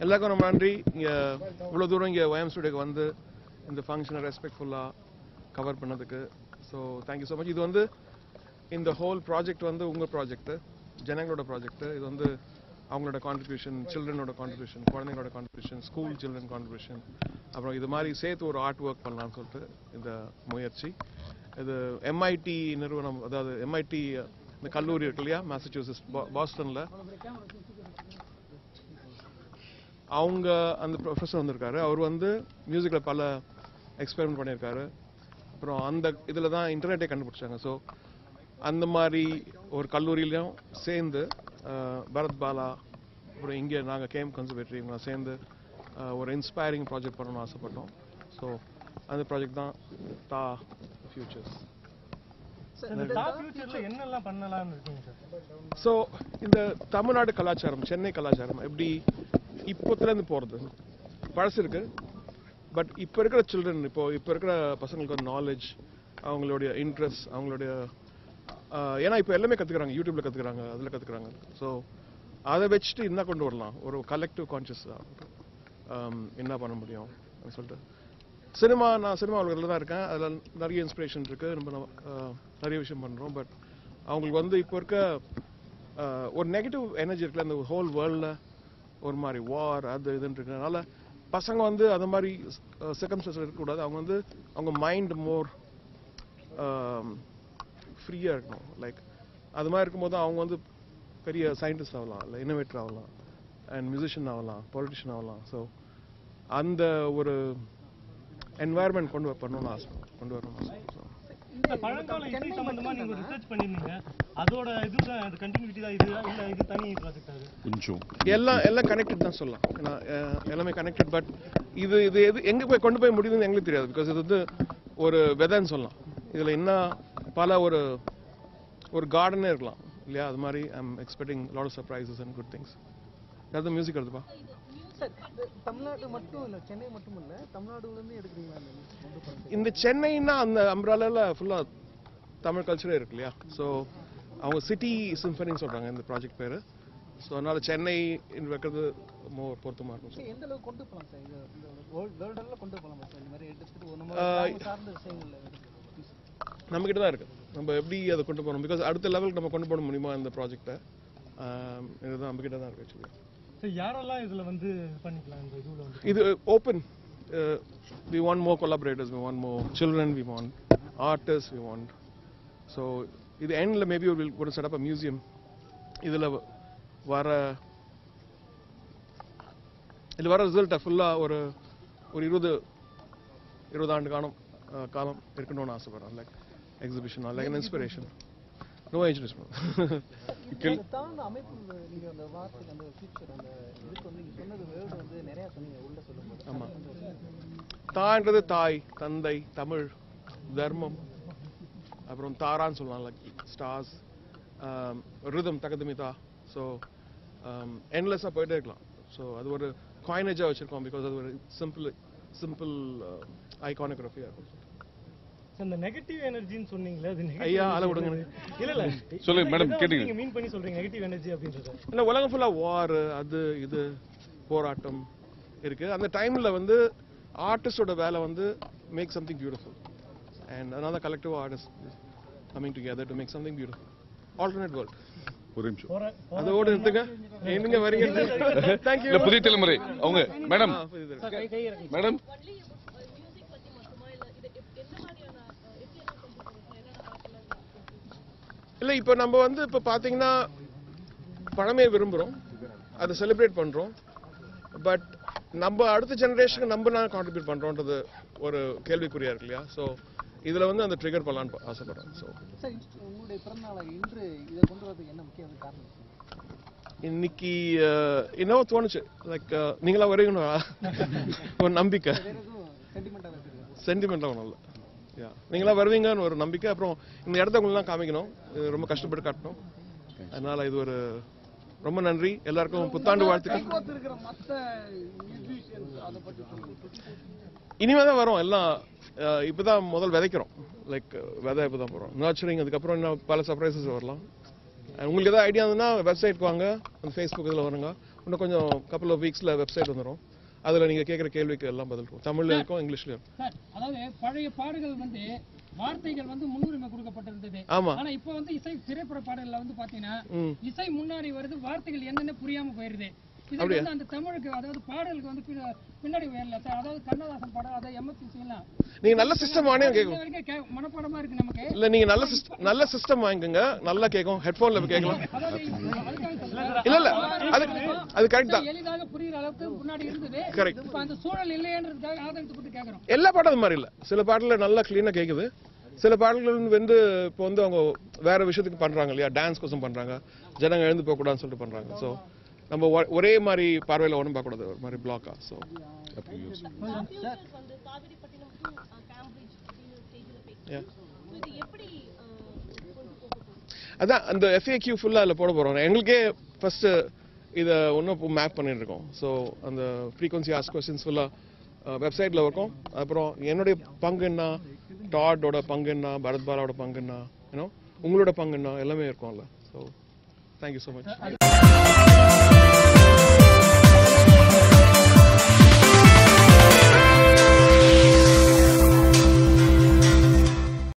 எல்லாருக்கும் ரொம்ப நன்றி இங்கே இவ்வளோ தூரம் இங்கே ஒயம் ஸ்டுடியோக்கு வந்து இந்த ஃபங்க்ஷனை ரெஸ்பெக்ட்ஃபுல்லாக கவர் பண்ணதுக்கு ஸோ தேங்க்யூ ஸோ மச் இது வந்து இந்த ஹோல் ப்ராஜெக்ட் வந்து உங்கள் ப்ராஜெக்ட் ஜனங்களோட ப்ராஜெக்ட் இது வந்து அவங்களோட கான்ட்ரிபியூஷன் சில்ட்ரனோட கான்ட்ரிபியூஷன் குழந்தைங்களோட கான்ட்ரிபியூஷன் ஸ்கூல் சில்ட்ரன் கான்ட்ரிபியூஷன் அப்புறம் இது மாதிரி சேர்த்து ஒரு ஆர்ட் ஒர்க் பண்ணலாம்னு சொல்லிட்டு இந்த முயற்சி இது எம்ஐடி நிறுவனம் அதாவது எம்ஐடி இந்த கல்லூரி இருக்கு இல்லையா மேசச்சூசஸ் பாஸ்டனில் அவங்க அந்த ப்ரொஃபஸர் வந்திருக்காரு அவர் வந்து மியூசிக்கில் பல எக்ஸ்பெரிமெண்ட் பண்ணியிருக்காரு அப்புறம் அந்த இதில் தான் இன்டர்நெட்டே கண்டுபிடிச்சாங்க ஸோ அந்த மாதிரி ஒரு கல்லூரியிலையும் சேர்ந்து அஹ், பரத் பாலா அப்புறம் இங்கே நாங்கள் கேம் கன்சர்வேட்டரி இவங்க சேர்ந்து அஹ், ஒரு இன்ஸ்பைரிங் ப்ராஜெக்ட் பண்ணணும்னு ஆசைப்பட்டோம் ஸோ அந்த ப்ராஜெக்ட் தான் தா ஃபியூச்சர்ஸ் இந்த டாப் ஃபியூச்சர்ல என்னெல்லாம் பண்ணலாம்னு இருக்கீங்க சார் ஸோ இந்த தமிழ்நாடு கலாச்சாரம் சென்னை கலாச்சாரம் எப்படி இப்போத்துலேருந்து போகிறது பழசு இருக்கு பட் இப்போ இருக்கிற சில்ட்ரன் இப்போ இப்போ இருக்கிற பசங்களுக்கு ஒரு நாலேஜ் அவங்களுடைய இன்ட்ரெஸ்ட் அவங்களுடைய ஆஹ், ஏன்னா இப்போ எல்லாமே கற்றுக்குறாங்க யூடியூப்ல கற்றுக்குறாங்க அதில் கற்றுக்குறாங்க ஸோ அதை வச்சுட்டு என்ன கொண்டு வரலாம் ஒரு கலெக்டிவ் கான்ஷியஸ் என்ன பண்ண முடியும் அப்படின்னு சொல்லிட்டு சினிமா நான் சினிமா உலகத்தில் தான் இருக்கேன் அதில் நிறைய இன்ஸ்பிரேஷன் இருக்கு நம்ம ந- ஆஹ், நிறைய விஷயம் பண்ணுறோம் பட் அவங்களுக்கு வந்து இப்போ இருக்க ஆஹ், ஒரு நெகட்டிவ் எனர்ஜி இருக்குல்ல இந்த ஹோல் வேர்ல்டில் ஒரு மாதிரி வார் அது இதுன்னு இருக்கிறதுனால பசங்க வந்து அந்த மாதிரி செகண்ட்ஸ் இருக்கக்கூடாது அவங்க வந்து அவங்க மைண்ட் மோர் ஃப்ரீயாக இருக்கணும் லைக் அது மாதிரி இருக்கும்போது அவங்க வந்து பெரிய சயின்டிஸ்ட் ஆகலாம் இல்லை இன்னோவேட்டர் ஆகலாம் அண்ட் மியூசிஷியன் ஆகலாம் பொலிட்டிஷியன் ஆகலாம் ஸோ அந்த ஒரு என்வாயர்மெண்ட் கொண்டு வர- பண்ணணும்னு ஆசை கொண்டு வரணும்னு ஆசை So, இந்த பழங்கால இசை சம்பந்தமா நீங்க ஒரு ரிசர்ச் பண்ணிருந்தீங்க அதோட இதுதான் அது கண்டினியூட்டி தான் இது இல்ல இது தனி ப்ராஜெக்ட் அது கொஞ்சம் எல்லாம் எல்லாம் கனெக்டட் தான் சொல்லலாம் ஏன்னா அஹ், எல்லாமே கனெக்டட் பட் இது இது எது எங்க போய் கொண்டு போய் முடியுதுன்னு எங்களுக்கு தெரியாது பிகாஸ் இது வந்து ஒரு விதைன்னு சொல்லலாம் இதுல என்ன பல ஒரு ஒரு கார்டனே இருக்கலாம் இல்லையா அது மாதிரி I'm expecting lot of surprises and good things அது மியூசிக் வருதுப்பா சார் இது தமிழ்நாடு மட்டும் இல்ல சென்னை மட்டும் இல்ல தமிழ்நாடுல இருந்து எடுக்கிறீங்களா இந்த music கொண்டு போறது இந்த சென்னைன்னா அந்த அம்ப்ராலால ஃபுல்லா தமிழ் கல்ச்சரே இருக்கு இல்லையா ஸோ அவங்க சிட்டி சிம்பனின்னு சொல்றாங்க இந்த ப்ராஜெக்ட் பேரு ஸோ அதனால சென்னை வைக்கிறது மோ பொருத்தமா இருக்கும் சரி, எந்த அளவுக்கு கொண்டு போகலாம் சார் இது இந்த வேர்ல்டு அளவில் கொண்டு போகலாமா சார் இந்த மாதிரி எடுத்துட்டு ஒரு நம்ம ஆஹ் கிராமம் சார்ந்த விஷயங்கள்ல எடுக்கிறது நம்ம கிட்ட தான் இருக்கு நம்ம எப்படி அதை கொண்டு போகணும் பிகாஸ் அடுத்த லெவலுக்கு நம்ம கொண்டு போக முடியுமா இந்த ப்ராஜெக்டை இதுதான் நம்ம கிட்ட தான் இருக்கு ஆக்சுவலி சரி யாரெல்லாம் இதுல வந்து பண்ணிக்கலாம் இந்த இதுல வந்து இது open we want more collaborators we want more children we want artist we want so இது எண்டில் மேபி ஒரு ஒரு செட்டப் மியூசியம் இதில் வர இதில் வர ரிசல்ட்டை ஃபுல்லாக ஒரு ஒரு இருபது இருபது ஆண்டு காலம் அஹ், காலம் இருக்கணும்னு ஆசைப்படுறேன் like exhibition like an inspiration no age அது தாழ்ந்த அமைப்பு நீங்க அந்த வார்த்தைக்கு அந்த ஃபியூச்சர் அந்த இதுக்கு வந்து நீங்க சொன்னது வேர்டு வந்து நிறைய சொன்னீங்க உள்ள சொல்லும்போது ஆமா. தான்ன்றது தாய் தந்தை தமிழ் தர்மம் அப்புறம் தாரான்னு சொல்லலாம் லைக் ஸ்டார்ஸ் ரிதம் தகதமிதா ஸோ என்லெஸ்ஸாக போயிட்டே இருக்கலாம் ஸோ அது ஒரு காயினேஜாக வச்சிருக்கோம் பிகாஸ் அது ஒரு சிம்பிள் சிம்பிள் ஐகானோகிராஃபியாக இருக்கும் So, இந்த நெகட்டிவ் எனர்ஜின்னு சொன்னீங்களே அது negative ஐயா, ஆள energy விடுங்க. எது? இல்ல இல்ல சொல்லுங்க, madam, எதை வந்து கேட்டீங்க. நீங்க மீன் பண்ணி சொல்றீங்க நெகட்டிவ் எனர்ஜி அப்படின்றது இல்லை உலகம் ஃபுல்லாக வார் அது இது போராட்டம் இருக்கு அந்த டைமில் வந்து ஆர்டிஸ்டோட வேலை வந்து மேக் சம்திங் பியூட்டிஃபுல் அண்ட் அதனால collective artist coming together to make something beautiful alternate world ஒரு நிமிஷம் போற அதோட எடுத்துங்க என்னங்க வரீங்க தேங்க்யூ இல்ல புதிய தலைமுறை அவங்க மேடம் மேடம் ஒன்லி மியூசிக் பத்தி மட்டுமா இல்ல இது எப்- எந்த மாதிரியான அஹ், எப்படி எல்லாம் கொண்டு போறோம் என்னென்ன ஆர்ட்லாம் இல்ல இப்போ நம்ம வந்து இப்போ பாத்தீங்கன்னா பழமே விரும்புறோம் அதை செலிப்ரேட் பண்றோம் பட் நம்ம அடுத்த ஜெனரேஷனுக்கு நம்ம நான் கான்ட்ரிபியூட் பண்றோன்றது ஒரு கேள்விக்குறியா இருக்கு இல்லையா ஸோ இதுல வந்து அந்த ட்ரிகர் பண்ணலான்னு ஆசைப்படுறேன் ஸோ சார் இன்று- உங்களுடைய பிறந்தநாளை இன்று இதை கொண்டு வரதுக்கு என்ன முக்கிய காரணம் சார் இன்னைக்கு அஹ், என்னவோ தோணுச்சு லைக் நீங்களா வருவீங்களா ஒரு நம்பிக்கை வேற எதுவும் சென்டிமெண்டாக வச்சிருக்கேன் சென்டிமெண்ட்டாக ஒன்றும் இல்லை யா நீங்களா வருவீங்கன்னு ஒரு நம்பிக்கை அப்புறம் இந்த இடத்த உங்களெலாம் காமிக்கணும் இது ரொம்ப கஷ்டப்பட்டு காட்டணும் அதனால இது ஒரு ரொம்ப நன்றி எல்லாருக்கும் புத்தாண்டு வாழ்த்துக்கள் இருக்கிற மற்ற மியூசிஷியன்ஸ் அதை பற்றி சொல்லுங்க இனிமே தான் வரும் எல்லாம் அஹ், இப்பதான் முதல் விதைக்கிறோம் லைக் விதை இப்போ தான் போகிறோம் நர்ச்சரிங் அதுக்கப்புறம் இன்னும் பல சர்ப்ரைசஸ் வரலாம் And உங்களுக்கு ஏதாவது ஐடியா இருந்ததுன்னா வெப்சைட்க்கு வாங்க அந்த ஃபேஸ்புக் இதில் வருங்க இன்னும் கொஞ்சம் கப்பல் ஆஃப் வீக்ஸில் வெப்சைட் வந்துடும் அதில் நீங்கள் கேட்குற கேள்விக்கு எல்லாம் பதில் இருக்கும் தமிழ்ல இருக்கும் இங்கிலீஷ்லயும் இருக்கும் சார் அதாவது பழைய பாடல்கள் வந்து வார்த்தைகள் வந்து முன்னுரிமை கொடுக்கப்பட்டிருந்தது ஆமா ஆனா இப்போ வந்து இசை திரைப்பட பாடல்கள்ல வந்து பாத்தீங்கன்னா ம் இசை முன்னாடி வருது வார்த்தைகள் என்னன்னு புரியாம போயிருது இது அப்படியா? வந்து அந்த தமிழுக்கு அதாவது பாடலுக்கு வந்து பின்ன- பின்னாடி வரல சார் அதாவது கண்ணதாசன் பாடல் அதாவது எம்எஸ்சி எல்லாம் நீங்கள் நல்ல சிஸ்டம் வாங்கினே கேட்கும் இது வரைக்கும் கே- மனப்பாடமா இருக்கு நமக்கு இல்லை நீங்கள் நல்ல சிஸ்டம் நல்ல சிஸ்டம் வாங்கிக்கோங்க நல்லா கேட்கும் ஹெட்ஃபோனில் கேட்கலாம் அதாவது அதுக்காக சொல்றேன். இல்ல இல்ல அது அது கரெக்ட் தான் எளிதாக புரியுற அளவுக்கு முன்னாடி இருந்தது Correct. இப்ப அந்த சூழல் இல்லையன்றதுக்காக ஆதரித்து கேக்குறோம் எல்லா பாட்டும் அது மாதிரி இல்ல சில பாட்டுல நல்லா கிளீனா கேக்குது சில பாடல்கள் வந்து இப்போ வந்து அவங்க வேற விஷயத்துக்கு பண்றாங்க இல்லையா டான்ஸ் கோசம் பண்றாங்க ஜனங்க எழுந்து போக கூடாதுன்னு சொல்லிட்டு பண்றாங்க ஸோ நம்ம ஒ- ஒரே மாதிரி பார்வையில ஒன்றும் பார்க்க கூடாது ஒரு மாதிரி பிளாக்கா ஸோ ஃபியூச்சர்ஸ் வந்து காவிரிப்பட்டினம் டு கேம்பிரிட்ஜ் அப்படின்னு ஸ்டேஜ்ல பேசுறோம் Yeah. இது எப்படி அஹ், கொண்டு போக போகுது அதான் அந்த எஃப்ஏக்யூ ஃபுல்லா அதில் போட போறோம் எங்களுக்கே ஃபர்ஸ்ட் இதை ஒன்றும் மேப் பண்ணிட்டு இருக்கோம் ஸோ அந்த ஃப்ரீக்வன்சி ஆஸ் கொஸ்டின்ஸ் ஃபுல்லாக வெப்சைட்டில் இருக்கும் அப்புறம் என்னுடைய பங்கு என்ன டாடோட பங்கு என்ன பரத் பாலாவோட பங்கு என்ன யூனோ உங்களோட பங்கு என்ன எல்லாமே இருக்கும்ல ஸோ தேங்க்யூ ஸோ மச்